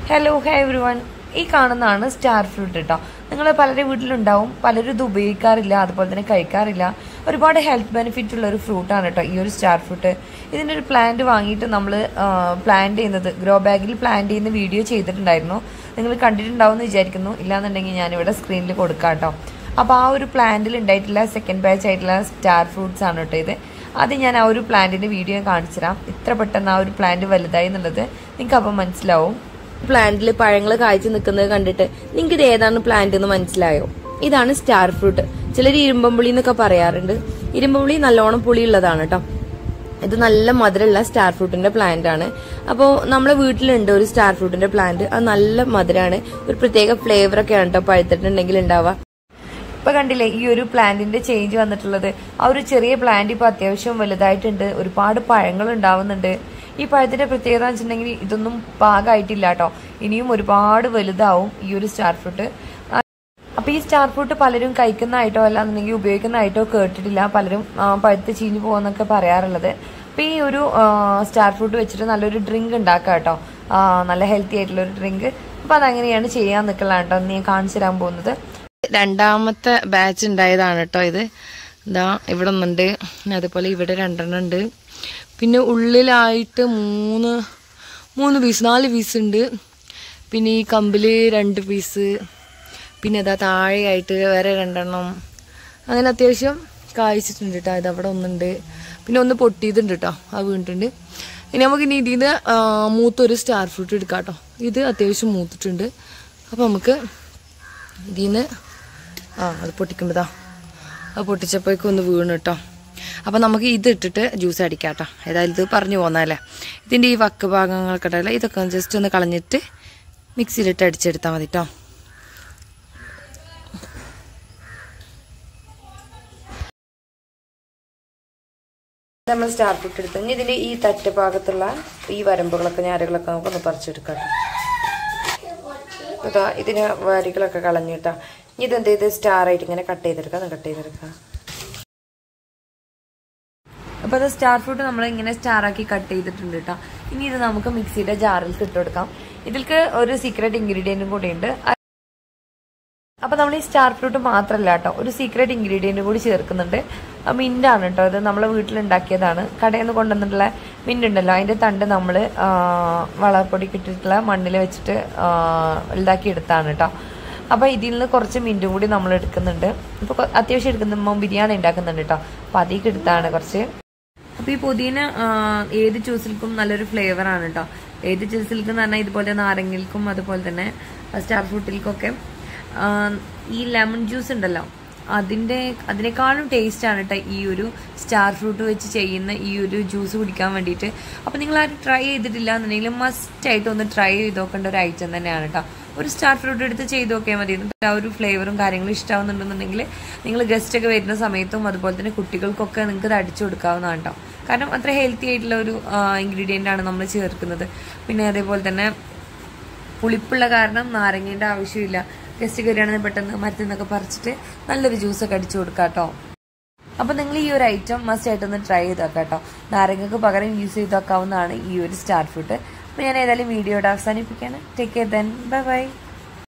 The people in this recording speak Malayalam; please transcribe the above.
ഹലോ ഹേ എവ്രി വൺ ഈ കാണുന്നതാണ് സ്റ്റാർ ഫ്രൂട്ട് കേട്ടോ നിങ്ങൾ പലരും വീട്ടിലുണ്ടാവും പലരും ഇത് ഉപയോഗിക്കാറില്ല അതുപോലെ തന്നെ കഴിക്കാറില്ല ഒരുപാട് ഹെൽത്ത് ബെനിഫിറ്റ് ഉള്ള ഒരു ഫ്രൂട്ടാണ് കേട്ടോ ഈ ഒരു സ്റ്റാർ ഫ്രൂട്ട് ഇതിൻ്റെ ഒരു പ്ലാന്റ് വാങ്ങിയിട്ട് നമ്മൾ പ്ലാന്റ് ചെയ്യുന്നത് ഗ്രോ ബാഗിൽ പ്ലാന്റ് ചെയ്യുന്ന വീഡിയോ ചെയ്തിട്ടുണ്ടായിരുന്നു നിങ്ങൾ കണ്ടിട്ടുണ്ടാവും എന്ന് വിചാരിക്കുന്നു ഇല്ലാന്നുണ്ടെങ്കിൽ ഞാനിവിടെ സ്ക്രീനിൽ കൊടുക്കാം കേട്ടോ അപ്പോൾ ആ ഒരു പ്ലാന്റിൽ ഉണ്ടായിട്ടുള്ള സെക്കൻഡ് ബാച്ച് ആയിട്ടുള്ള സ്റ്റാർ ഫ്രൂട്ട്സ് ആണ് കേട്ടോ ഇത് അത് ഞാൻ ആ ഒരു പ്ലാന്റിന്റെ വീഡിയോ കാണിച്ചു തരാം ഇത്ര പെട്ടെന്ന് ആ ഒരു പ്ലാന്റ് വലുതായി എന്നുള്ളത് നിങ്ങൾക്ക് അപ്പം മനസ്സിലാവും പ്ലാന്റിൽ പഴങ്ങൾ കായ്ച്ചു നിൽക്കുന്നത് കണ്ടിട്ട് നിങ്ങൾക്ക് ഇത് ഏതാണ് പ്ലാന്റ് എന്ന് മനസ്സിലായോ ഇതാണ് സ്റ്റാർ ഫ്രൂട്ട് ചിലർ ഇരുമ്പമ്പുളി എന്നൊക്കെ പറയാറുണ്ട് ഇരുമ്പുളി നല്ലോണം പുളിയുള്ളതാണ് കേട്ടോ ഇത് നല്ല മധുരമുള്ള സ്റ്റാർ ഫ്രൂട്ടിന്റെ പ്ലാന്റ് ആണ് അപ്പോൾ നമ്മളെ വീട്ടിലുണ്ട് ഒരു സ്റ്റാർ ഫ്രൂട്ടിന്റെ പ്ലാന്റ് അത് നല്ല മധുരമാണ് ഒരു പ്രത്യേക ഫ്ലേവർ ഒക്കെയാണ് കേട്ടോ പഴുത്തിട്ടുണ്ടെങ്കിൽ ഉണ്ടാവുക ഇപ്പൊ കണ്ടില്ലേ ഈ ഒരു പ്ലാന്റിന്റെ ചേഞ്ച് വന്നിട്ടുള്ളത് ആ ഒരു ചെറിയ പ്ലാന്റ് ഇപ്പൊ അത്യാവശ്യം വലുതായിട്ടുണ്ട് ഒരുപാട് പഴങ്ങൾ ഉണ്ടാവുന്നുണ്ട് ഈ പഴത്തിന്റെ പ്രത്യേകത എന്ന് വെച്ചിട്ടുണ്ടെങ്കിൽ ഇതൊന്നും പാകമായിട്ടില്ല കേട്ടോ ഇനിയും ഒരുപാട് വലുതാവും ഈ ഒരു സ്റ്റാർ ഫ്രൂട്ട് അപ്പൊ ഈ സ്റ്റാർ ഫ്രൂട്ട് പലരും കഴിക്കുന്നതായിട്ടോ അല്ലാന്നുണ്ടെങ്കിൽ ഉപയോഗിക്കുന്നതായിട്ടോ കേട്ടിട്ടില്ല പലരും ആ, പഴുത്ത് ചീഞ്ഞു പോകുന്നൊക്കെ പറയാറുള്ളത് അപ്പൊ ഈ ഒരു ആ, സ്റ്റാർ ഫ്രൂട്ട് വെച്ചിട്ട് നല്ലൊരു ഡ്രിങ്ക് ഉണ്ടാക്കാം കേട്ടോ ആ, നല്ല ഹെൽത്തി ആയിട്ടുള്ള ഒരു ഡ്രിങ്ക് അപ്പൊ അതങ്ങനെയാണ് ചെയ്യാൻ നിൽക്കലാണ് കേട്ടോ നീ കാണിച്ചു തരാൻ പോകുന്നത് രണ്ടാമത്തെ ബാച്ച് ഉണ്ടായതാണ് കേട്ടോ ഇത് ഇതാ ഇവിടെ ഒന്നുണ്ട് പിന്നെ അതുപോലെ ഇവിടെ രണ്ടെണ്ണം ഉണ്ട് പിന്നെ ഉള്ളിലായിട്ട് മൂന്ന് മൂന്ന് പീസ് നാല് പീസ് ഉണ്ട് പിന്നെ ഈ കമ്പിൽ രണ്ട് പീസ് പിന്നെ ഇതാ താഴെയായിട്ട് വേറെ രണ്ടെണ്ണം അങ്ങനെ അത്യാവശ്യം കായ്ച്ചിട്ടുണ്ട് കേട്ടോ ഇത് അവിടെ ഒന്നുണ്ട് പിന്നെ ഒന്ന് പൊട്ടിയതുണ്ട് കേട്ടോ അത് വീണിട്ടുണ്ട് ഇനി നമുക്ക് ഇനി ഇതിൽ നിന്ന് മൂത്തൊരു സ്റ്റാർ ഫ്രൂട്ട് എടുക്കാം കേട്ടോ ഇത് അത്യാവശ്യം മൂത്തിട്ടുണ്ട് അപ്പോൾ നമുക്ക് ഇതിൽ നിന്ന് ആ അത് പൊട്ടിക്കുമ്പോഴാ അത് പൊട്ടിച്ചപ്പോഴേക്കും ഒന്ന് വീണ് കേട്ടോ അപ്പം നമുക്ക് ഇത് ഇട്ടിട്ട് ജ്യൂസ് അടിക്കാം കേട്ടോ ഏതായാലും ഇത് പറഞ്ഞു പോന്നല്ലേ ഇതിൻ്റെ ഈ വക്ക് ഭാഗങ്ങളൊക്കെ ഉണ്ടല്ലോ ഇതൊക്കെ ജസ്റ്റ് ഒന്ന് കളഞ്ഞിട്ട് മിക്സിയിലിട്ട് അടിച്ചെടുത്താൽ മതി കേട്ടോ നമ്മൾ സ്റ്റാർ ഫ്രൂട്ട് എടുത്തു ഇനി ഇതിൻ്റെ ഈ തട്ട് ഭാഗത്തുള്ള ഈ വരമ്പുകളൊക്കെ ഞാരുകളൊക്കെ നമുക്കൊന്ന് പറിച്ചെടുക്കാം കേട്ടോ ഇതാ ഇതിന് വരികളൊക്കെ കളഞ്ഞിട്ടാ ഇനി ഇതെന്ത് ചെയ്ത് സ്റ്റാർ ആയിട്ട് ഇങ്ങനെ കട്ട് ചെയ്തെടുക്കാം കട്ട് ചെയ്തെടുക്കാം അപ്പോൾ അത് സ്റ്റാർ ഫ്രൂട്ട് നമ്മൾ ഇങ്ങനെ സ്റ്റാർ ആക്കി കട്ട് ചെയ്തിട്ടുണ്ട് കേട്ടോ ഇനി ഇത് നമുക്ക് മിക്സിയുടെ ജാറിൽ ഇട്ട് കൊടുക്കാം ഇതിൽക്ക് ഒരു സീക്രട്ട് ഇൻഗ്രീഡിയൻറ്റും കൂടി ഉണ്ട് അപ്പൊ നമ്മൾ ഈ സ്റ്റാർ ഫ്രൂട്ട് മാത്രമല്ല കേട്ടോ ഒരു സീക്രട്ട് ഇൻഗ്രീഡിയന്റ് കൂടി ചേർക്കുന്നുണ്ട് മിന്റ് ആണ് കേട്ടോ ഇത് നമ്മളെ വീട്ടിലുണ്ടാക്കിയതാണ് കടയിൽ നിന്ന് കൊണ്ടുവന്നിട്ടുള്ള മിന്റ് ഉണ്ടല്ലോ അതിന്റെ തണ്ട് നമ്മൾ വളപ്പൊടി ഇട്ടിട്ടുള്ള മണ്ണിൽ വെച്ചിട്ട് ഇതാക്കി എടുത്താണ് കേട്ടോ അപ്പൊ ഇതിൽ നിന്ന് കുറച്ച് മിന്റും കൂടി നമ്മൾ എടുക്കുന്നുണ്ട് ഇപ്പൊ അത്യാവശ്യം എടുക്കുമ്പോൾ ബിരിയാണി ഉണ്ടാക്കുന്നുണ്ട് കേട്ടോ അപ്പൊ അതിലേക്ക് എടുത്താണ് കുറച്ച് അപ്പൊ ഈ പുതിന ഏത് ജ്യൂസിൽക്കും നല്ലൊരു ഫ്ലേവർ ആണ് കേട്ടോ ഏത് ജ്യൂസിൽക്കും എന്ന് പറഞ്ഞാൽ ഇതുപോലെ നാരങ്ങയിൽക്കും അതുപോലെ തന്നെ സ്റ്റാർ ഫ്രൂട്ടിൽക്കൊക്കെ ഈ ലെമൺ ജ്യൂസ് ഉണ്ടല്ലോ അതിന്റെ അതിനേക്കാളും ടേസ്റ്റ് ആണ് കേട്ടോ ഈ ഒരു സ്റ്റാർ ഫ്രൂട്ട് വെച്ച് ചെയ്യുന്ന ഈ ഒരു ജ്യൂസ് കുടിക്കാൻ വേണ്ടിയിട്ട് അപ്പോൾ നിങ്ങൾ ആരും ട്രൈ ചെയ്തിട്ടില്ല എന്നുണ്ടെങ്കിൽ മസ്റ്റ് ആയിട്ട് ഒന്ന് ട്രൈ ചെയ്ത് നോക്കേണ്ട ഒരു ഐറ്റം തന്നെയാണ് കേട്ടോ ഒരു സ്റ്റാർ ഫ്രൂട്ട് എടുത്ത് ചെയ്ത് നോക്കിയാൽ മതി എന്നിട്ട് ആ ഒരു ഫ്ലേവറും കാര്യങ്ങളും ഇഷ്ടമാവുന്നുണ്ടെന്നുണ്ടെങ്കിൽ നിങ്ങൾ ഗസ്റ്റ് ഒക്കെ വരുന്ന സമയത്തും അതുപോലെ തന്നെ കുട്ടികൾക്കൊക്കെ നിങ്ങൾക്ക് ഇത് അടിച്ചു കൊടുക്കാവുന്നതാണ് കേട്ടോ കാരണം അത്ര ഹെൽത്തി ആയിട്ടുള്ള ഒരു ഇൻഗ്രീഡിയൻ്റ് ആണ് നമ്മൾ ചേർക്കുന്നത് പിന്നെ അതേപോലെ തന്നെ പുളിപ്പുള്ള കാരണം നാരങ്ങേൻ്റെ ആവശ്യമില്ല ഗസ്റ്റ് കയറിയാണെങ്കിൽ പെട്ടെന്ന് മരുന്നൊക്കെ പറിച്ചിട്ട് നല്ലൊരു ജ്യൂസൊക്കെ അടിച്ചു കൊടുക്കാം കേട്ടോ അപ്പൊ നിങ്ങൾ ഈ ഒരു ഐറ്റം മസ്റ്റ് ആയിട്ടൊന്ന് ട്രൈ ചെയ്ത് നോക്കാം കേട്ടോ നാരങ്ങക്ക് പകരം യൂസ് ചെയ്ത് നോക്കാവുന്നതാണ് ഈ ഒരു സ്റ്റാർ ഫ്രൂട്ട് അപ്പൊ ഞാൻ ഏതായാലും വീഡിയോയുടെ അവസാനിപ്പിക്കാണ് take care then bye by